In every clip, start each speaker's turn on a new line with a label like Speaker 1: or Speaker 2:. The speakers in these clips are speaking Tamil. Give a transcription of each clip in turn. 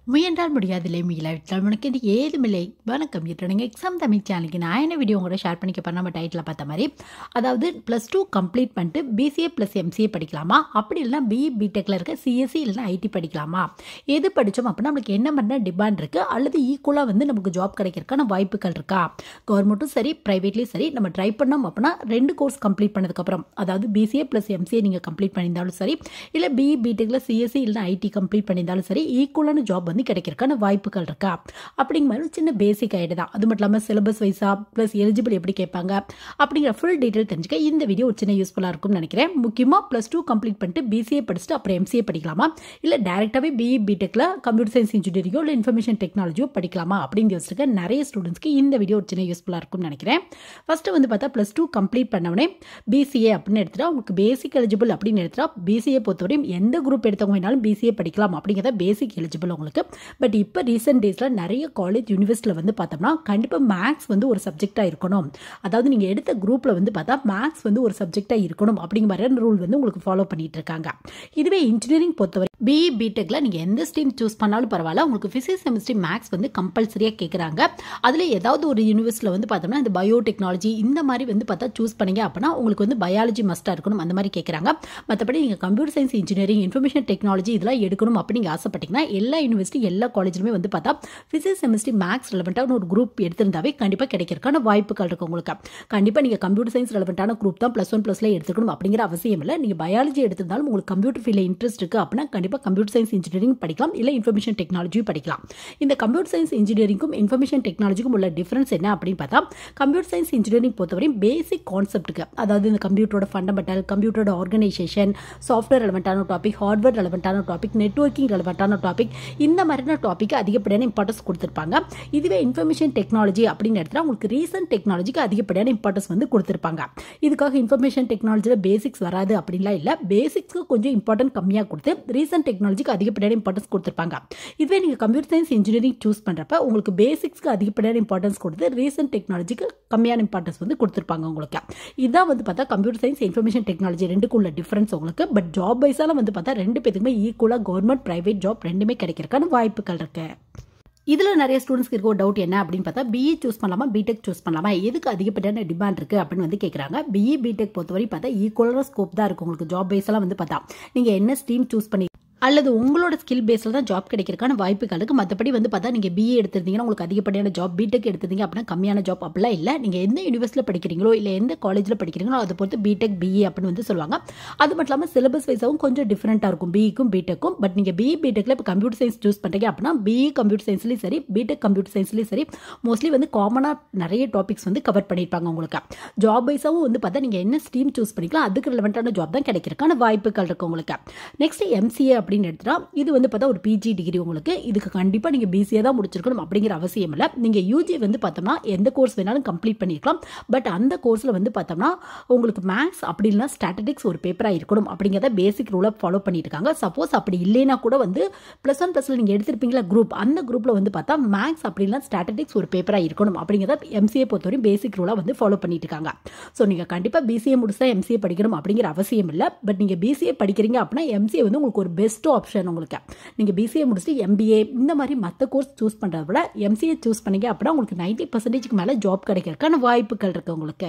Speaker 1: முயன்றால் முடியாதில்லை மீளாவிட்டால் உனக்கு இது ஏதுமில்லை வணக்கம் இது நீங்கள் எக்ஸாம் தமிழ் சேனலுக்கு நான் என்ன வீடியோ உங்களோட ஷேர் பண்ணிக்க போகிறேன் நம்ம டைட்டில் பார்த்த மாதிரி அதாவது ப்ளஸ் டூ கம்ப்ளீட் பண்ணிட்டு பிசிஏ ப்ளஸ் எம்சிஏ படிக்கலாமா அப்படி இல்லைனா பிஇ பிடெக்கில் இருக்க சிஎஸ்சி இல்லைனா ஐடி படிக்கலாமா எது படித்தோம் அப்படின்னா நம்மளுக்கு என்ன பண்ண டிமாண்ட் இருக்குது அல்லது ஈக்குவலாக வந்து நமக்கு ஜாப் கிடைக்கிறதுக்கான வாய்ப்புகள் இருக்கா கவர்மெண்ட்டும் சரி ப்ரைவேட்லேயும் சரி நம்ம ட்ரை பண்ணோம் அப்படின்னா ரெண்டு கோர்ஸ் கம்ப்ளீட் பண்ணதுக்கப்புறம் அதாவது பிசிஏ ப்ளஸ் எம்சிஏ நீங்கள் கம்ப்ளீட் பண்ணியிருந்தாலும் சரி இல்லை பிஇ பிடெக்கில் சிஎஸ்சி இல்லைனா ஐடி கம்ப்ளீட் பண்ணியிருந்தாலும் சரி ஈக்குவலான ஜாப் வந்து கிடைக்கிறதுக்கான வாய்ப்புகள் இருக்கா அப்படிங்கிற மாதிரி ஒரு சின்ன பேசிக் ஐடியா தான் அது மட்டும் இல்லாமல் சிலபஸ் வைஸாக ப்ளஸ் எலிஜிபிள் எப்படி கேட்பாங்க அப்படிங்கிற ஃபுல் டீட்டெயில் தெரிஞ்சுக்க இந்த வீடியோ ஒரு சின்ன யூஸ்ஃபுல்லாக இருக்கும்னு நினைக்கிறேன் முக்கியமாக ப்ளஸ் டூ கம்ப்ளீட் பண்ணிட்டு பிசிஏ படிச்சுட்டு அப்புறம் எம்சிஏ படிக்கலாமா இல்லை டேரெக்டாகவே பிஇ பிடெக்கில் கம்ப்யூட்டர் சயின்ஸ் இன்ஜினியரிங்கோ இல்லை இன்ஃபர்மேஷன் டெக்னாலஜியோ படிக்கலாமா அப்படின்னு யோசிச்சிருக்க நிறைய ஸ்டூடெண்ட்ஸ்க்கு இந்த வீடியோ ஒரு சின்ன யூஸ்ஃபுல்லாக இருக்கும்னு நினைக்கிறேன் ஃபஸ்ட்டு வந்து பார்த்தா ப்ளஸ் டூ கம்ப்ளீட் பண்ணவனே பிசிஏ அப்படின்னு எடுத்துட்டா உங்களுக்கு பேசிக் எலிஜிபிள் அப்படின்னு எடுத்துட்டா பிசிஏ பொறுத்தவரையும் எந்த குரூப் எடுத்தவங்க வேணாலும் பிசிஏ படிக்கலாம் அப்படிங்கிறத பேசிக் எலிஜிபிள் உங்களுக்கு பட் இப்போ ரீசெண்ட் டேஸில் நிறைய காலேஜ் யூனிவர்சிட்டியில் வந்து பார்த்தோம்னா கண்டிப்பாக மேக்ஸ் வந்து ஒரு சப்ஜெக்டாக இருக்கணும் அதாவது நீங்கள் எடுத்த குரூப்பில் வந்து பார்த்தா மேக்ஸ் வந்து ஒரு சப்ஜெக்டாக இருக்கணும் அப்படிங்கிற மாதிரியான ரூல் வந்து உங்களுக்கு ஃபாலோ பண்ணிட்டு இருக்காங்க இதுவே இன்ஜினியரிங் பொறுத்தவரை பிஇ பிடெக்கில் நீங்கள் எந்த ஸ்ட்ரீம் சூஸ் பண்ணாலும் பரவாயில்ல உங்களுக்கு ஃபிசிக்ஸ் கெமிஸ்ட்ரி மேக்ஸ் வந்து கம்பல்சரியாக கேட்குறாங்க அதில் ஏதாவது ஒரு யூனிவர்சிட்டியில் வந்து பார்த்தோம்னா இந்த பயோடெக்னாலஜி இந்த மாதிரி வந்து பார்த்தா சூஸ் பண்ணீங்க அப்படின்னா உங்களுக்கு வந்து பயாலஜி மஸ்ட்டாக இருக்கணும் அந்த மாதிரி கேட்குறாங்க மற்றபடி நீங்கள் computer science engineering information technology இதெல்லாம் எடுக்கணும் அப்படின்னு ஆசைப்பட்டீங்கன்னா எல்லா யூனிவர்சிட்டி எல்லா காலேஜ்லையுமே வந்து பார்த்தா ஃபிசிக்ஸ் கெமிஸ்ட்ரி மேக்ஸ் ரெலவெண்ட்டான ஒரு குரூப் எடுத்திருந்தாவே கண்டிப்பாக கிடைக்கிறதுக்கான வாய்ப்புகள் இருக்குது உங்களுக்கு கண்டிப்பாக நீங்கள் கம்ப்யூட்டர் சயின்ஸ் ரெலவெண்ட்டான குரூப் தான் ப்ளஸ் ஒன் ப்ளஸில் எடுத்துக்கணும் அப்படிங்கிற அவசியம் இல்லை நீங்கள் பயாலஜி எடுத்திருந்தாலும் உங்களுக்கு கம்ப்யூட்டர் ஃபீல்டில் இன்ட்ரெஸ்ட் இருக்குது அப்படின்னா கண்டிப்பாக கம்ப்யூட்டர் சயின்ஸ் இன்ஜினியரிங் படிக்கலாம் இல்லை இன்ஃபர்மேஷன் டெக்னாலஜியும் படிக்கலாம் இந்த கம்ப்யூட்டர் சயின்ஸ் இன்ஜினியரிங்கும் இன்ஃபர்மேஷன் டெக்னாலஜிக்கும் உள்ள டிஃபரன்ஸ் என்ன அப்படின்னு பார்த்தா கம்ப்யூட்டர் சயின்ஸ் இன்ஜினியரிங் பொறுத்தவரையும் பேசிக் கான்செப்ட்டுக்கு அதாவது இந்த கம்ப்யூட்டரோட ஃபண்டமெண்டல் கம்ப்யூட்டரோட ஆர்கனைசேஷன் சாஃப்ட்வேர் ரெலவெண்ட்டான டாபிக் ஹார்ட்வேர் ரெலவெண்ட்டான டாபிக் நெட்ஒர்க்கிங் ரெலவெண்ட்டான டாபிக் இந்த மாதிரியான டாபிக் அதிகப்படியான இம்பார்ட்டன்ஸ் கொடுத்துருப்பாங்க இதுவே இன்ஃபர்மேஷன் டெக்னாலஜி அப்படின்னு எடுத்தால் உங்களுக்கு ரீசன்ட் டெக்னாலஜிக்கு அதிகப்படியான இம்பார்ட்டன்ஸ் வந்து கொடுத்துருப்பாங்க இதுக்காக இன்ஃபர்மேஷன் டெக்னாலஜியில் பேசிக்ஸ் வராது அப்படின்லாம் இல்லை பேசிக்ஸ்க்கு கொஞ்சம் இம்பார்ட்டன்ட் கம்மியாக கொடுத்து ரீசன்ட் டெக்னாலஜிக்கு அதிகப்படியான இம்பார்ட்டன்ஸ் கொடுத்துருப்பாங்க இதுவே நீங்கள் கம்ப்யூட்டர் சயின்ஸ் இன்ஜினியரிங் சூஸ் பண்ணுறப்ப உங்களுக்கு பேசிக்ஸ்க்கு அதிகப்படியான இம்பார்ட்டன்ஸ் கொடுத்து ரீசன்ட் டெக்னாலஜிக்கு கம்மியான இம்பார்ட்டன்ஸ் வந்து கொடுத்துருப்பாங்க உங்களுக்கு இதான் வந்து பார்த்தா கம்ப்யூட்டர் சயின்ஸ் இன்ஃபர்மேஷன் டெக்னாலஜி ரெண்டுக்குள்ள டிஃபரன்ஸ் உங்களுக்கு பட் ஜாப் வைஸால வந்து பார்த்தா ரெண்டு பேத்துக்குமே ஈக்குவலாக கவர்மெண்ட் ப்ரைவேட் ஜாப் ரெண்டுமே கிடைக்கிறதுக்கான வாய்ப்புகள் இருக்கு இதில் நிறைய ஸ்டூடெண்ட்ஸ்க்கு இருக்க ஒரு டவுட் என்ன அப்படின்னு பார்த்தா பிஇ சூஸ் பண்ணலாமா பிடெக் சூஸ் பண்ணலாமா எதுக்கு அதிகப்படியான டிமாண்ட் இருக்குது அப்படின்னு வந்து கேட்குறாங்க பிஇ பிடெக் பொறுத்தவரை பார்த்தா ஈக்குவலான ஸ்கோப் தான் இருக்கும் உங்களுக்கு ஜாப் பேஸெல்லாம் வந்து பார்த்தா நீங்கள் என்ன ஸ்ட்ரீம் சூஸ் பண்ணி அல்லது உங்களோட ஸ்கில் பேஸில் தான் ஜாப் கிடைக்கிறதுக்கான வாய்ப்புகள் இருக்குது மற்றபடி வந்து பார்த்தா நீங்கள் பிஏ எடுத்திருந்தீங்கன்னா உங்களுக்கு அதிகப்படியான ஜாப் பிடெக் எடுத்திருந்தீங்க அப்படின்னா கம்மியான ஜாப் அப்படிலாம் இல்லை நீங்கள் எந்த யூனிவர்சிட்டியில் படிக்கிறீங்களோ இல்லை எந்த காலேஜில் படிக்கிறீங்களோ அதை பொறுத்து பிடெக் பிஏ அப்படின்னு வந்து சொல்லுவாங்க அது மட்டும் இல்லாமல் சிலபஸ் வைஸாகவும் கொஞ்சம் டிஃப்ரெண்ட்டாக இருக்கும் பிஇக்கும் பிடெக்கும் பட் நீங்கள் பிஇ பிடெக்கில் இப்போ கம்ப்யூட்டர் சயின்ஸ் சூஸ் பண்ணுறீங்க அப்படின்னா பிஇ கம்ப்யூட்டர் சயின்ஸ்லேயும் சரி பிடெக் கம்ப்யூட்டர் சயின்ஸ்லேயும் சரி மோஸ்ட்லி வந்து காமனாக நிறைய டாபிக்ஸ் வந்து கவர் பண்ணியிருப்பாங்க உங்களுக்கு ஜாப் வைஸாகவும் வந்து பார்த்தா நீங்கள் என்ன ஸ்ட்ரீம் சூஸ் பண்ணிக்கலாம் அதுக்கு ரிலவெண்ட்டான ஜாப் தான் கிடைக்கிறதுக்கான வாய்ப்புகள் இருக்குது உங்களுக்கு நெக்ஸ்ட் எம்சிஏ அப்படின்னு எடுத்துட்டா இது வந்து பார்த்தா ஒரு பிஜி டிகிரி உங்களுக்கு இதுக்கு கண்டிப்பாக நீங்கள் பிசிஏ தான் முடிச்சிருக்கணும் அப்படிங்கிற அவசியம் இல்லை நீங்கள் யூஜி வந்து பார்த்தோம்னா எந்த கோர்ஸ் வேணாலும் கம்ப்ளீட் பண்ணியிருக்கலாம் பட் அந்த கோர்ஸில் வந்து பார்த்தோம்னா உங்களுக்கு மேக்ஸ் அப்படி இல்லைனா ஸ்டாட்டிக்ஸ் ஒரு பேப்பராக இருக்கணும் அப்படிங்கிறத பேசிக் ரூலாக ஃபாலோ பண்ணிட்டு இருக்காங்க சப்போஸ் அப்படி இல்லைனா கூட வந்து ப்ளஸ் ஒன் ப்ளஸில் நீங்கள் எடுத்திருப்பீங்களா குரூப் அந்த குரூப்பில் வந்து பார்த்தா மேக்ஸ் அப்படி இல்லைனா ஸ்டாட்டிக்ஸ் ஒரு பேப்பராக இருக்கணும் அப்படிங்கிறத எம்சிஏ பொறுத்தவரையும் பேசிக் ரூலாக வந்து ஃபாலோ பண்ணிட்டு இருக்காங்க ஸோ நீங்கள் கண்டிப்பாக பிசிஏ முடிச்சா எம்சிஏ படிக்கணும் அப்படிங்கிற அவசியம் இல்லை பட் நீங்கள் பிசிஏ படிக்கிறீங்க அப்படின்னா எம்சிஏ வந்து உங்களுக்கு ஒரு பெஸ்ட் ஆப்ஷன் உங்களுக்கு நீங்கள் பிசிஏ முடிச்சுட்டு எம்பிஏ இந்த மாதிரி மற்ற கோர்ஸ் சூஸ் பண்ணுறத விட எம்சிஏ சூஸ் பண்ணீங்க அப்படின்னா உங்களுக்கு நைன்ட்டி பர்சன்டேஜ்க்கு மேலே ஜாப் கிடைக்கிறதுக்கான வாய்ப்புகள் இருக்குது உங்களுக்கு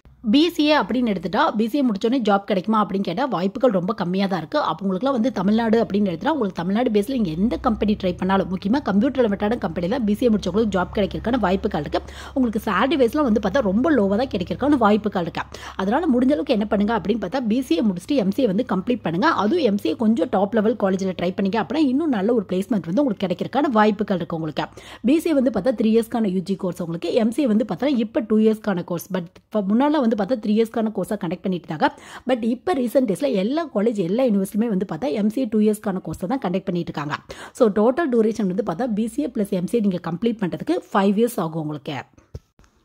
Speaker 1: பிசிஏ அப்படின்னு எடுத்துட்டா பிசிஏ முடிச்சோடனே ஜாப் கிடைக்குமா அப்படின்னு கேட்டால் வாய்ப்புகள் ரொம்ப கம்மியாக தான் இருக்குது அப்போ உங்களுக்குலாம் வந்து தமிழ்நாடு அப்படின்னு எடுத்துட்டா உங்களுக்கு தமிழ்நாடு பேஸில் நீங்கள் எந்த கம்பெனி ட்ரை பண்ணாலும் முக்கியமாக கம்ப்யூட்டர் ரிலேட்டடான கம்பெனியில் பிசிஏ முடிச்சவங்களுக்கு ஜாப் கிடைக்கிறதுக்கான வாய்ப்புகள் இருக்குது உங்களுக்கு சேலரி பேஸ்லாம் வந்து பார்த்தா ரொம்ப லோவாக தான் கிடைக்கிறதுக்கான வாய்ப்புகள் இருக்குது அதனால் முடிஞ்ச அளவுக்கு என்ன பண்ணுங்க அப்படின்னு பார்த்தா பிசிஏ முடிச்சுட்டு எம்சிஏ வந்து கம்ப்ளீட் பண்ணுங்கள் அதுவும் எம்சிஏ கொஞ்சம் டாப் லெவல் காலேஜில் ட்ரை பண்ணிங்க அப்படின்னா இன்னும் நல்ல ஒரு பிளேஸ்மெண்ட் வந்து உங்களுக்கு கிடைக்கிறதுக்கான வாய்ப்புகள் இருக்குது உங்களுக்கு பிசிஏ வந்து பார்த்தா த்ரீ இயர்ஸ்க்கான யூஜி கோர்ஸ் உங்களுக்கு எம்சிஏ வந்து பார்த்தா இப்போ டூ இயர்ஸ்க்கான கோர்ஸ் பட் முன்னால் வந்து பார்த்தா த்ரீ இயர்ஸ்க்கான கோர்ஸாக கண்டக்ட் பண்ணிட்டு இருந்தாங்க பட் இப்போ ரீசெண்ட் டேஸில் எல்லா காலேஜ் எல்லா யூனிவர்சிட்டியுமே வந்து பார்த்தா எம்சிஏ டூ இயர்ஸ்க்கான கோர்ஸை தான் கண்டக்ட் பண்ணிட்டு இருக்காங்க ஸோ டோட்டல் டூரேஷன் வந்து பார்த்தா பிசிஏ ப்ளஸ் எம்சிஏ நீங்கள் கம்ப்ளீட் பண்ணுறதுக்கு ஃபைவ் இயர்ஸ் ஆகும் உங்களுக்கு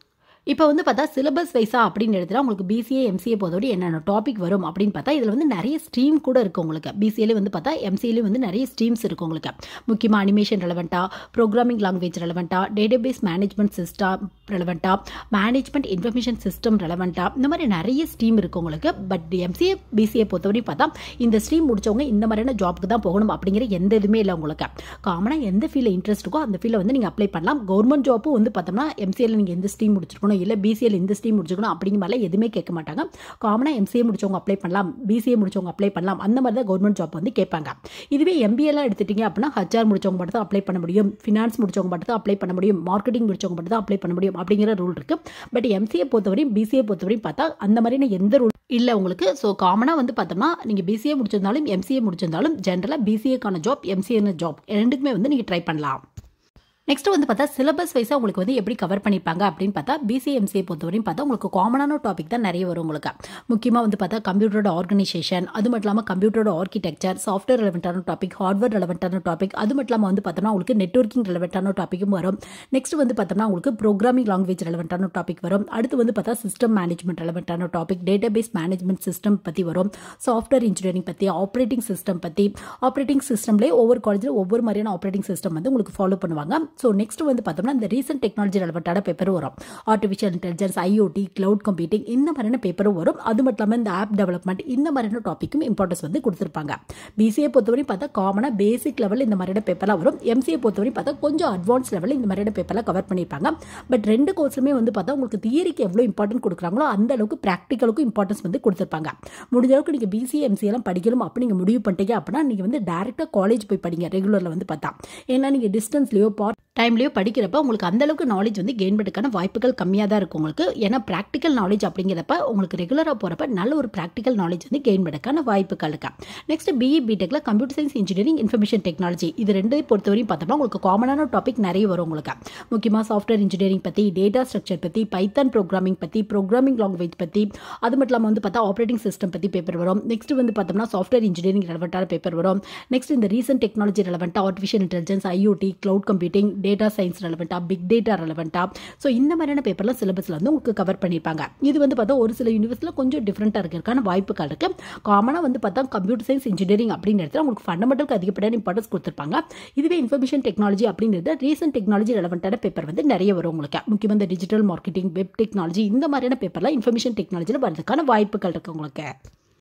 Speaker 1: இப்போ வந்து பார்த்தா சிலபஸ் வைஸா அப்படின்னு எடுத்துட்டா உங்களுக்கு பிசிஏ எம்சிஏ பொறுத்தவரை என்னென்ன டாபிக் வரும் அப்படின்னு பார்த்தா இதில் வந்து நிறைய ஸ்ட்ரீம் கூட இருக்குது உங்களுக்கு பிசிஏல வந்து பார்த்தா எம்சிஏல வந்து நிறைய ஸ்ட்ரீம்ஸ் இருக்குது உங்களுக்கு முக்கியமாக அனிமேஷன் ரெலவெண்ட்டாக ப்ரோக்ராமிங் லாங்குவேஜ் ரெலவெண்ட்டாக டேட்டாபேஸ் மேனேஜ்மெண்ட் சிஸ்டம் ரெலவெண்ட்டாக மேனேஜ்மெண்ட் இன்ஃபர்மேஷன் சிஸ்டம் ரெலவெண்ட்டாக இந்த மாதிரி நிறைய ஸ்ட்ரீம் இருக்குது உங்களுக்கு பட் எம்சிஏ பிசிஏ பொறுத்தவரை பார்த்தா இந்த ஸ்ட்ரீம் முடிச்சவங்க இந்த மாதிரியான ஜாப்க்கு தான் போகணும் அப்படிங்கிற எந்த இதுவுமே இல்லை உங்களுக்கு காமனாக எந்த ஃபீல்டில் இன்ட்ரெஸ்ட் இருக்கோ அந்த ஃபீல்டில் வந்து நீங்கள் அப்ளை பண்ணலாம் கவர்மெண்ட் ஜாப்பும் வந்து பார்த்தோம்னா எம்சிஏல நீங்கள் எந்த ஸ்ட்ரீம் முடிச்சிருக்கணும் இல்லை பிசிஏல இந்த ஸ்ட்ரீம் முடிச்சிருக்கணும் அப்படிங்கிற மாதிரிலாம் எதுவுமே கேட்க மாட்டாங்க காமனாக எம்சிஏ முடிச்சவங்க அப்ளை பண்ணலாம் பிசிஏ முடிச்சவங்க அப்ளை பண்ணலாம் அந்த மாதிரி தான் கவர்மெண்ட் ஜாப் வந்து கேட்பாங்க இதுவே எம்பிஏலாம் எடுத்துட்டீங்க அப்படின்னா ஹச்ஆர் முடிச்சவங்க மட்டும் தான் அப்ளை பண்ண முடியும் ஃபினான்ஸ் முடிச்சவங்க மட்டும் தான் அப்ளை பண்ண முடியும் மார்க்கெட்டிங் முடிச்சவங்க மட்டும் தான் அப்ளை பண்ண முடியும் அப்படிங்கிற ரூல் இருக்கு பட் எம்சிஏ பொறுத்தவரையும் பிசிஏ பொறுத்தவரையும் பார்த்தா அந்த மாதிரியான எந்த ரூல் இல்லை உங்களுக்கு ஸோ காமனாக வந்து பார்த்தோம்னா நீங்கள் பிசிஏ முடிச்சிருந்தாலும் எம்சிஏ முடிச்சிருந்தாலும் ஜென்ரலாக பிசிஏக்கான ஜாப் எம்சிஏன ஜாப் ரெண்டுக்குமே வந்து நீங்கள் ட்ரை பண்ணலாம் நெக்ஸ்ட் வந்து பார்த்தா சிலபஸ் வைஸாக உங்களுக்கு வந்து எப்படி கவர் பண்ணிப்பாங்க அப்படின்னு பார்த்தா பிசிஎம்சியை பொறுத்தவரையும் பார்த்தா உங்களுக்கு காமனான டாபிக் தான் நிறைய வரும் உங்களுக்கு முக்கியமாக வந்து பார்த்தா கம்ப்யூட்டரோட ஆர்கனைசேஷன் அது மட்டும் இல்லாமல் கம்ப்யூட்டரோட ஆர்கிடெக்சர் சாஃப்ட்வேர் ரெலவெண்ட்டான டாபிக் ஹார்ட்வேர் ரெலவெண்ட்டான டாபிக் அது மட்டும் இல்லாமல் வந்து பார்த்தோம்னா உங்களுக்கு நெட்ஒர்க்கிங் ரெலவெண்ட்டான டாப்பிக்கும் வரும் நெக்ஸ்ட் வந்து பார்த்தோம்னா உங்களுக்கு ப்ரோக்ராமிங் லாங்குவேஜ் ரெலவெண்ட்டான டாபிக் வரும் அடுத்து வந்து பார்த்தா சிஸ்டம் மேனேஜ்மெண்ட் ரெலவெண்ட்டான டாபிக் டேட்டாபேஸ் மேனேஜ்மெண்ட் சிஸ்டம் பற்றி வரும் சாஃப்ட்வேர் இன்ஜினியரிங் பற்றி ஆப்ரேட்டிங் சிஸ்டம் பற்றி ஆப்ரேட்டிங் சிஸ்டம்லேயே ஒவ்வொரு காலேஜில் ஒவ்வொரு மாதிரியான ஆப்ரேட்டிங் சிஸ்டம் வந்து உங்களுக்கு ஃபாலோ பண்ணுவாங்க ஸோ நெக்ஸ்ட் வந்து பார்த்தோம்னா இந்த ரீசெண்ட் டெக்னாலஜி ரெலவெண்ட்டான பேப்பரும் வரும் artificial intelligence IoT cloud computing இந்த மாதிரியான பேப்பரும் வரும் அது மட்டும் இல்லாமல் இந்த ஆப் டெவலப்மெண்ட் இந்த மாதிரியான டாப்பிக்கும் இம்பார்ட்டன்ஸ் வந்து கொடுத்துருப்பாங்க பிசிஏ பொறுத்தவரையும் பார்த்தா காமனாக பேசிக் லெவலில் இந்த மாதிரியான பேப்பர்லாம் வரும் எம்சிஏ பொறுத்தவரையும் பார்த்தா கொஞ்சம் அட்வான்ஸ் லெவலில் இந்த மாதிரியான பேப்பர்லாம் கவர் பண்ணியிருப்பாங்க பட் ரெண்டு கோர்ஸ்லுமே வந்து பார்த்தா உங்களுக்கு தியரிக்கு எவ்வளோ இம்பார்ட்டன்ட் கொடுக்குறாங்களோ அந்த அளவுக்கு ப்ராக்டிக்கலுக்கும் இம்பார்ட்டன்ஸ் வந்து கொடுத்துருப்பாங்க முடிஞ்ச அளவுக்கு நீங்கள் பிசிஏ எம்சிஏலாம் படிக்கணும் அப்படி நீங்கள் முடிவு பண்ணிட்டீங்க அப்படின்னா நீங்கள் வந்து டேரெக்டாக காலேஜ் போய் படிங்க ரெகுலரில் வந்து பார்த்தா ஏன்னா நீங்கள் டிஸ்டன்ஸ்லையோ பார்ட் டைம்லையோ படிக்கிறப்ப உங்களுக்கு அந்த அளவுக்கு நாலேஜ் வந்து கெயின் பண்ணுறதுக்கான வாய்ப்புகள் கம்மியாக தான் இருக்கும் உங்களுக்கு ஏன்னா ப்ராக்டிக்கல் நாலேஜ் அப்படிங்கிறப்ப உங்களுக்கு ரெகுலராக போகிறப்ப நல்ல ஒரு ப்ராக்டிக்கல் நாலேஜ் வந்து கெயின் பண்ணுறதுக்கான வாய்ப்புகள் இருக்கு நெக்ஸ்ட் பிஇ பிடெக்கில் computer science engineering information technology இது ரெண்டு பொறுத்தவரையும் பார்த்தோம்னா உங்களுக்கு காமனான டாபிக் நிறைய வரும் உங்களுக்கு முக்கியமாக சாஃப்ட்வேர் இன்ஜினியரிங் பற்றி டேட்டா ஸ்ட்ரக்சர் பற்றி பைத்தன் ப்ரோக்ராமிங் பற்றி ப்ரோக்ராமிங் லாங்குவேஜ் பற்றி அது மட்டும் இல்லாமல் வந்து பார்த்தா ஆப்ரேட்டிங் சிஸ்டம் பற்றி பேப்பர் வரும் நெக்ஸ்ட் வந்து பார்த்தோம்னா சாஃப்ட்வேர் இன்ஜினியரிங் ரெலவெண்ட்டான பேப்பர் வரும் நெக்ஸ்ட் இந்த ரீசெண்ட் டெக்னாலஜி ரெலவெண்ட்டாக artificial intelligence IoT cloud computing data science ரெலவெண்ட்டாக பிக் டேட்டா ரெலவெண்ட்டாக ஸோ இந்த மாதிரியான பேப்பர்லாம் சிலபஸில் வந்து உங்களுக்கு கவர் பண்ணியிருப்பாங்க இது வந்து பார்த்தா ஒரு சில யூனிவர்ஸில் கொஞ்சம் டிஃப்ரெண்ட்டாக இருக்கிறதுக்கான வாய்ப்புகள் இருக்குது காமனாக வந்து பார்த்தா கம்ப்யூட்டர் சயின்ஸ் இன்ஜினியரிங் அப்படின்னு எடுத்தால் உங்களுக்கு ஃபண்டமெண்டலுக்கு அதிகப்படியான இம்பார்ட்டன்ஸ் கொடுத்துருப்பாங்க இதுவே இன்ஃபர்மேஷன் டெக்னாலஜி அப்படிங்கிறது ரீசெண்ட் டெக்னாலஜி ரெலவெண்ட்டான பேப்பர் வந்து நிறைய வரும் உங்களுக்கு முக்கியமாக இந்த டிஜிட்டல் மார்க்கெட்டிங் வெப் டெக்னாலஜி இந்த மாதிரியான பேப்பர்லாம் இன்ஃபர்மேஷன் டெக்னாலஜியில் வரதுக்கான வாய்ப்புகள் இருக்குது உங்களுக்கு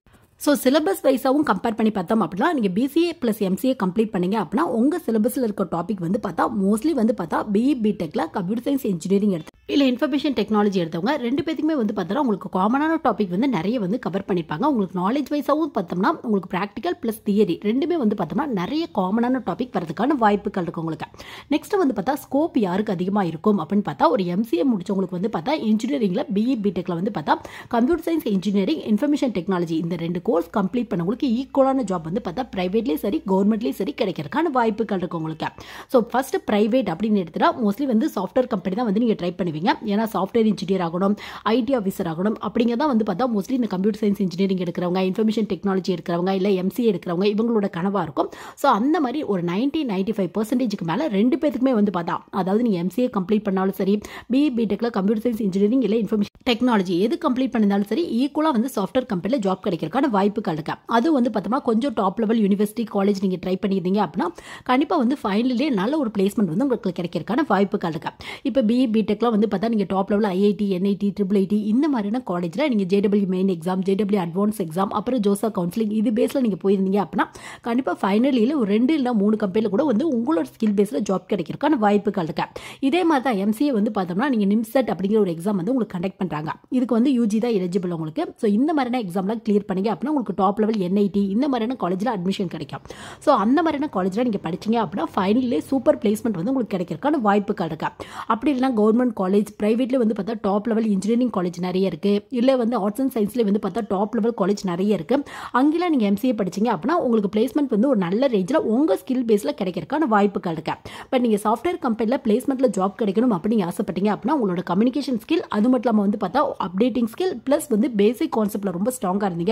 Speaker 1: ஸோ சிலபஸ் வைஸாகவும் கம்பேர் பண்ணி பார்த்தோம் அப்படின்னா நீங்கள் பிசிஏ ப்ளஸ் எம்சிஏ கம்ப்ளீட் பண்ணீங்க அப்படின்னா உங்கள் சிலபஸில் இருக்க டாபிக் வந்து பார்த்தா மோஸ்ட்லி வந்து பார்த்தா பிஇ பிடெக்கில் கம்ப்யூட்டர் சயின்ஸ் இன்ஜினியரிங் எடுத்து இல்லை இன்ஃபர்மேஷன் டெக்னாலஜி எடுத்தவங்க ரெண்டு பேத்துக்குமே வந்து பார்த்தோன்னா உங்களுக்கு காமனான டாபிக் வந்து நிறைய வந்து கவர் பண்ணியிருப்பாங்க உங்களுக்கு நாலேஜ் வைஸாகவும் பார்த்தோம்னா உங்களுக்கு ப்ராக்டிக்கல் ப்ளஸ் தியரி ரெண்டுமே வந்து பார்த்தோம்னா நிறைய காமனான டாபிக் வரதுக்கான வாய்ப்புகள் இருக்குது உங்களுக்கு நெக்ஸ்ட் வந்து பார்த்தா ஸ்கோப் யாருக்கு அதிகமாக இருக்கும் அப்படின்னு பார்த்தா ஒரு எம்சிஏ முடிச்சவங்களுக்கு வந்து பார்த்தா இன்ஜினியரிங்கில் பிஇ பிடெக்கில் வந்து பார்த்தா computer science engineering information technology இந்த ரெண்டு கோர்ஸ் கம்ப்ளீட் பண்ணவங்களுக்கு ஈக்குவலான ஜாப் வந்து பார்த்தா ப்ரைவேட்லேயும் சரி கவர்மெண்ட்லேயும் சரி கிடைக்கிறதுக்கான வாய்ப்புகள் இருக்குது உங்களுக்கு ஸோ ஃபர்ஸ்ட் ப்ரைவேட் அப்படின்னு எடுத்துட்டா மோஸ்ட்லி வந்து சாஃப்ட்வேர் கம்பெனி தான் வந்து நீங்கள் ட்ரை பண்ணுவீங்க ஏன்னா சாஃப்ட்வேர் இன்ஜினியர் ஆகணும் ஐடி ஆஃபீஸர் ஆகணும் அப்படிங்கிறத வந்து பார்த்தா மோஸ்ட்லி இந்த கம்ப்யூட்டர் சயின்ஸ் இன்ஜினியரிங் எடுக்கிறவங்க இன்ஃபர்மேஷன் டெக்னாலஜி எடுக்கிறவங்க இல்லை எம்சிஏ எடுக்கிறவங்க இவங்களோட கனவாக இருக்கும் ஸோ அந்த மாதிரி ஒரு நைன்டி நைன்டி ஃபைவ் பர்சன்டேஜுக்கு மேலே ரெண்டு பேத்துக்குமே வந்து பார்த்தா அதாவது நீங்கள் எம்சிஏ கம்ப்ளீட் பண்ணாலும் சரி பிஇ பிடெக்கில் கம்ப்யூட்டர் சயின்ஸ் இன்ஜினியரிங் இல்லை இன்ஃபர்மேஷன் டெக்னாலஜி எது கம்ப்ளீட் பண்ணிருந்தாலும் சரி ஈக்குவலாக வந்து சாஃப்ட்வேர் கம்பெனியில் ஜாப் கிடைக்கிறதுக்கான வாய்ப்புகள் இருக்கு அது வந்து பார்த்தோம்னா கொஞ்சம் டாப் லெவல் யூனிவர்சிட்டி காலேஜ் நீங்கள் ட்ரை பண்ணியிருந்தீங்க அப்படின்னா கண்டிப்பாக வந்து ஃபைனலே நல்ல ஒரு பிளேஸ்மெண்ட் வந்து உங்களுக்கு கிடைக்கிறதுக்கான வாய்ப்புகள் இருக்கு இப்போ பிஇ பிடெக்லாம் வந்து பார்த்தா நீங்கள் top level IIT NIT triple IT இந்த மாதிரியான காலேஜில் நீங்கள் J W main exam J W advance exam அப்புறம் ஜோசா கவுன்சிலிங் இது பேஸில் நீங்கள் போயிருந்தீங்க அப்படின்னா கண்டிப்பாக ஃபைனலியில் ஒரு ரெண்டு இல்லை மூணு கம்பெனியில் கூட வந்து உங்களோட ஸ்கில் பேஸில் ஜாப் கிடைக்கிறதுக்கான வாய்ப்புகள் இருக்கு இதே மாதிரி தான் எம்சிஏ வந்து பார்த்தோம்னா நீங்கள் நிம்செட் அப்படிங்கிற ஒரு எக்ஸாம் வந்து உங்களுக்கு கண்டக்ட் பண்ணுறாங்க இதுக்கு வந்து யூஜி தான் எலிஜிபிள் உங்களுக்கு ஸோ இந்த மாதிரியான எக்ஸாம்லாம் கிளியர் பண்ணீங்க அப்படின்னா உங்களுக்கு டாப் லெவல் என்ஐடி இந்த மாதிரியான காலேஜில் அட்மிஷன் கிடைக்கும் ஸோ அந்த மாதிரியான காலேஜில் நீங்கள் படிச்சீங்க அப்படின்னா ஃபைனலே சூப்பர் பிளேஸ்மெண்ட் வந்து உங்களுக்கு கிடைக்கிறதுக்கான வாய்ப்புகள் இருக்கு அப்படி இல்லைனா கவர்மெண்ட் காலேஜ் ப்ரைவேட்ல வந்து பார்த்தா டாப் லெவல் இன்ஜினியரிங் காலேஜ் நிறைய இருக்கு இல்லை வந்து ஆர்ட்ஸ் அண்ட் சயின்ஸ்ல வந்து பார்த்தா டாப் லெவல் காலேஜ் நிறைய இருக்கு அங்கெல்லாம் நீங்கள் எம்சிஏ படிச்சீங்க அப்படின்னா உங்களுக்கு பிளேஸ்மெண்ட் வந்து ஒரு நல்ல ரேஞ்சில் உங்கள் ஸ்கில் பேஸில் கிடைக்கிறதுக்கான வாய்ப்புகள் இருக்கு பட் நீங்கள் சாஃப்ட்வேர் கம்பெனியில் பிளேஸ்மெண்ட்டில் ஜாப் கிடைக்கணும் அப்படின்னு ஆசைப்பட்டீங்க அப்படின்னா உங்களோட கம்யூனிகேஷன் ஸ்கில் அது மட்டும் இல்லாமல் வந்து பார்த்தா அப்டேட்டிங் ஸ்கில் ப்ளஸ் வந்து பேசிக் கான்செப்டில் ரொம்ப ஸ்ட்ராங்காக இருந்தீங்க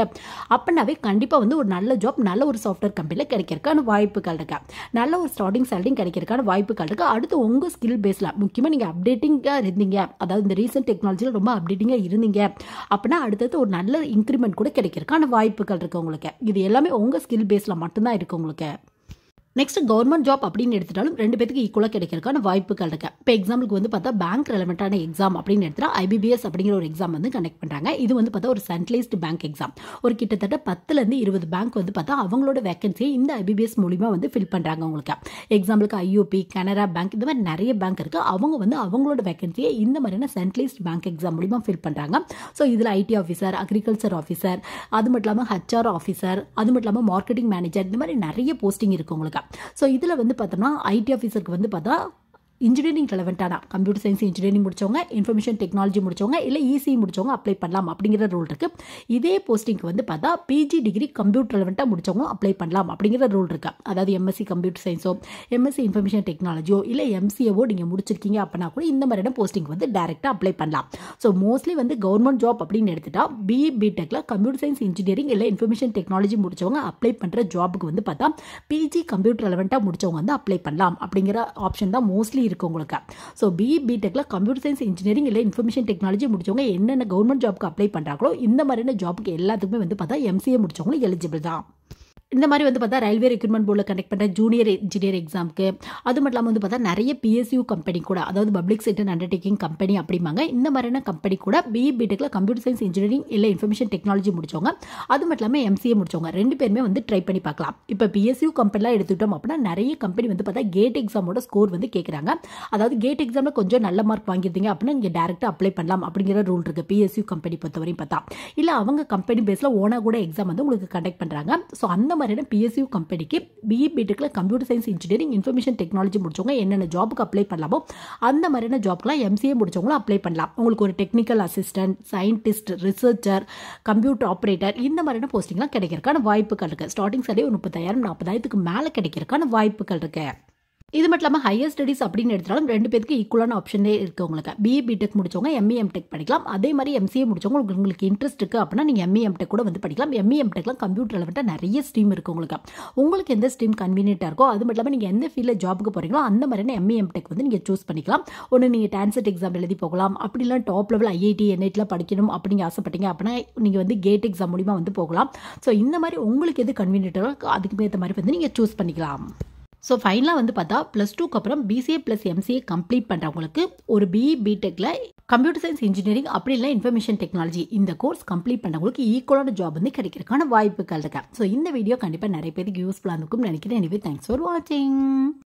Speaker 1: அப்படின்னாவே கண்டிப்பாக வந்து ஒரு நல்ல ஜாப் நல்ல ஒரு சாஃப்ட்வேர் கம்பெனியில் கிடைக்கிறதுக்கான வாய்ப்புகள் இருக்கு நல்ல ஒரு ஸ்டார்டிங் சேலரிங் கிடைக்கிறதுக்கான வாய்ப்புகள் இருக்கு அடுத்து உங்கள் ஸ்கில் பேஸில் முக்கியமாக நீங்கள் அப்டேட்டிங்காக இருந்தீங்க அதாவது இந்த ரீசெண்ட் டெக்னாலஜியில் ரொம்ப அப்டேட்டிங்காக இருந்தீங்க அப்படின்னா அடுத்தது ஒரு நல்ல இன்க்ரிமெண்ட் கூட கிடைக்கிறதுக்கான வாய்ப்புகள் இருக்குது உங்களுக்கு இது எல்லாமே உங்கள் ஸ்கில் பேஸில் மட்டும்தான் இருக்குது உங்களுக்கு நெக்ஸ்ட் கவர்மெண்ட் ஜாப் அப்படின்னு எடுத்துட்டாலும் ரெண்டு பேருக்கு ஈக்குவலாக கிடைக்கிறதுக்கான வாய்ப்புகள் இருக்கு இப்போ எக்ஸாம்பிளுக்கு வந்து பார்த்தா பேங்க் ரெலவெண்ட்டான எக்ஸாம் அப்படின்னு எடுத்துட்டா ஐபிபிஎஸ் அப்படிங்கிற ஒரு எக்ஸாம் வந்து கனெக்ட் பண்ணுறாங்க இது வந்து பார்த்தா ஒரு சென்ட்ரலைஸ்டு பேங்க் எக்ஸாம் ஒரு கிட்டத்தட்ட பத்துலேருந்து இருபது பேங்க் வந்து பார்த்தா அவங்களோட வேகன்சியை இந்த ஐபிபிஎஸ் மூலிமா வந்து ஃபில் பண்ணுறாங்க உங்களுக்கு எக்ஸாம்பிளுக்கு ஐஓபி கனரா பேங்க் இந்த மாதிரி நிறைய பேங்க் இருக்குது அவங்க வந்து அவங்களோட வேகன்சியை இந்த மாதிரியான சென்ட்ரலைஸ்ட் பேங்க் எக்ஸாம் மூலிமா ஃபில் பண்ணுறாங்க ஸோ இதில் ஐடி ஆஃபீஸர் அக்ரிகல்ச்சர் ஆஃபீஸர் அது மட்டும் இல்லாமல் ஹச்ஆர் ஆஃபீஸர் அது மட்டும் இல்லாமல் மார்க்கெட்டிங் மேனேஜர் இந்த மாதிரி நிறைய போஸ்டிங் இருக்குது உங்களுக்கு ஸோ இதில் வந்து பார்த்தோம்னா ஐடி ஆஃபீஸருக்கு வந்து பார்த்தா இன்ஜினியரிங் ரெலவெண்ட்டான கம்ப்யூட்டர் சயின்ஸ் இன்ஜினியரிங் முடிச்சவங்க இன்ஃபர்மேஷன் டெக்னாலஜி முடிச்சவங்க இல்லை இசி முடிச்சவங்க அப்ளை பண்ணலாம் அப்படிங்கிற ரூல் இருக்கு இதே போஸ்டிங்க்கு வந்து பார்த்தா பிஜி டிகிரி கம்ப்யூட்டர் ரெலவெண்ட்டாக முடிச்சவங்க அப்ளை பண்ணலாம் அப்படிங்கிற ரூல் இருக்கு அதாவது எம்எஸ்சி கம்ப்யூட்டர் சயின்ஸோ எம்எஸ்சி இன்ஃபர்மேஷன் டெக்னாலஜியோ இல்லை எம்சிஏவோ நீங்கள் முடிச்சிருக்கீங்க அப்படின்னா கூட இந்த மாதிரியான போஸ்டிங் வந்து டேரெக்டாக அப்ளை பண்ணலாம் ஸோ மோஸ்ட்லி வந்து கவர்மெண்ட் ஜாப் அப்படின்னு எடுத்துட்டா பிஇ பிடெக்கில் கம்ப்யூட்டர் சயின்ஸ் இன்ஜினியரிங் இல்லை இன்ஃபர்மேஷன் டெக்னாலஜி முடிச்சவங்க அப்ளை பண்ணுற ஜாபுக்கு வந்து பார்த்தா பிஜி கம்ப்யூட்டர் ரெலவெண்ட்டாக முடிச்சவங்க வந்து அப்ளை பண்ணலாம் அப்படிங்கிற ஆப்ஷன் தான் மோஸ்ட்லி இருக்கு உங்களுக்கு ஸோ பிஇ பிடெக்கில் கம்ப்யூட்டர் சயின்ஸ் இன்ஜினியரிங் இல்லை இன்ஃபர்மேஷன் டெக்னாலஜி முடிச்சவங்க என்னென்ன கவர்மெண்ட் ஜாப்க்கு அப்ளை பண்ணுறாங்களோ இந்த மாதிரியான ஜாப்புக்கு எல்லாத்துக்குமே வந்து பார்த்தா எம்சிஏ முடிச்சவங்களும் எலிஜிபிள் தான் இந்த மாதிரி வந்து பார்த்தா ரயில்வே ரெக்ரூட்மெண்ட் போர்டில் கனெக்ட் பண்ணுற ஜூனியர் இன்ஜினியர் எக்ஸாமுக்கு அது மட்டும் இல்லாமல் வந்து பார்த்தா நிறைய பிஎஸ்யூ கம்பெனி கூட அதாவது பப்ளிக் செக்டர் அண்டர்டேக்கிங் கம்பெனி அப்படிம்பாங்க இந்த மாதிரியான கம்பெனி கூட பிஇ பிடெக்கில் கம்ப்யூட்டர் சயின்ஸ் இன்ஜினியரிங் இல்லை இன்ஃபர்மேஷன் டெக்னாலஜி முடிச்சவங்க அது மட்டும் இல்லாமல் எம்சிஏ முடிச்சவங்க ரெண்டு பேருமே வந்து ட்ரை பண்ணி பார்க்கலாம் இப்போ பிஎஸ்யூ கம்பெனிலாம் எடுத்துக்கிட்டோம் அப்படின்னா நிறைய கம்பெனி வந்து பார்த்தா கேட் எக்ஸாமோட ஸ்கோர் வந்து கேட்குறாங்க அதாவது கேட் எக்ஸாமில் கொஞ்சம் நல்ல மார்க் வாங்கியிருந்தீங்க அப்படின்னா நீங்கள் டேரெக்டாக அப்ளை பண்ணலாம் அப்படிங்கிற ரூல் இருக்குது பிஎஸ்யூ கம்பெனி பொறுத்தவரையும் பார்த்தா இல்லை அவங்க கம்பெனி பேஸில் ஓனா கூட எக்ஸாம் வந்து உங்களுக்கு கண்டக்ட் பண்ணுறாங்க ஸோ அந்த மாதிரியான பிஎஸ்யூ கம்பெனிக்கு பிஇ பிடெக்கில் computer science engineering information technology முடிச்சவங்க என்னென்ன ஜாபுக்கு அப்ளை பண்ணலாமோ அந்த மாதிரியான ஜாப்க்குலாம் எம்சிஏ முடிச்சவங்களும் அப்ளை பண்ணலாம் உங்களுக்கு ஒரு technical assistant scientist researcher computer operator இந்த மாதிரியான போஸ்டிங்லாம் கிடைக்கிறதுக்கான வாய்ப்புகள் இருக்குது ஸ்டார்டிங் சரி ஒரு முப்பத்தாயிரம் நாற்பதாயிரத்துக்கு மேலே கிடைக்கிறதுக்கான வாய்ப்புகள் இருக்குது இது மட்டும் இல்லாமல் ஹையர் ஸ்டடீஸ் அப்படின்னு எடுத்தாலும் ரெண்டு பேருக்கு ஈக்குவலான ஆப்ஷனே இருக்குது உங்களுக்கு பிஏ பிடெக் முடிச்சவங்க எம்ஏ எம்டெக் படிக்கலாம் அதே மாதிரி எம்சிஏ முடிச்சவங்க உங்களுக்கு உங்களுக்கு இன்ட்ரெஸ்ட் இருக்குது அப்படின்னா நீங்கள் எம்ஏ எம்டெக் கூட வந்து படிக்கலாம் எம்ஏ எம்டெக்லாம் கம்ப்யூட்டர் லெவலில் நிறைய ஸ்ட்ரீம் இருக்குது உங்களுக்கு உங்களுக்கு எந்த ஸ்ட்ரீம் கன்வீனியன்ட்டாக இருக்கோ அது மட்டும் இல்லாமல் நீங்கள் எந்த ஃபீல்டில் ஜாபுக்கு போகிறீங்களோ அந்த மாதிரியான எம்ஏ எம்டெக் வந்து நீங்கள் சூஸ் பண்ணிக்கலாம் ஒன்று நீங்கள் டான்செட் எக்ஸாம் எழுதி போகலாம் அப்படிலாம் டாப் லெவல் ஐஐடி என்ஐடியில் படிக்கணும் அப்படிங்க ஆசைப்பட்டீங்க அப்படின்னா நீங்கள் வந்து கேட் எக்ஸாம் மூலிமா வந்து போகலாம் ஸோ இந்த மாதிரி உங்களுக்கு எது கன்வீனியன்ட்டாக இருக்கோ அதுக்கு ஏற்ற மாதிரி வந்து நீங்கள் சூஸ் பண்ணிக்கலாம் ஸோ ஃபைனலாக வந்து பார்த்தா ப்ளஸ் டூக்கு அப்புறம் பிசிஏ ப்ளஸ் எம்சிஏ கம்ப்ளீட் பண்ணுறவங்களுக்கு ஒரு பிஇ பிடெக்கில் கம்ப்யூட்டர் சயின்ஸ் இன்ஜினியரிங் அப்படி இல்லை இன்ஃபர்மேஷன் டெக்னாலஜி இந்த கோர்ஸ் கம்ப்ளீட் பண்ணவங்களுக்கு ஈக்குவலான ஜாப் வந்து கிடைக்கிறதுக்கான வாய்ப்புகள் இருக்கு ஸோ இந்த வீடியோ கண்டிப்பாக நிறைய பேருக்கு யூஸ்ஃபுல்லாக இருக்கும் நினைக்கிறேன் எனவே தேங்க்ஸ் ஃபார் வாட்சிங்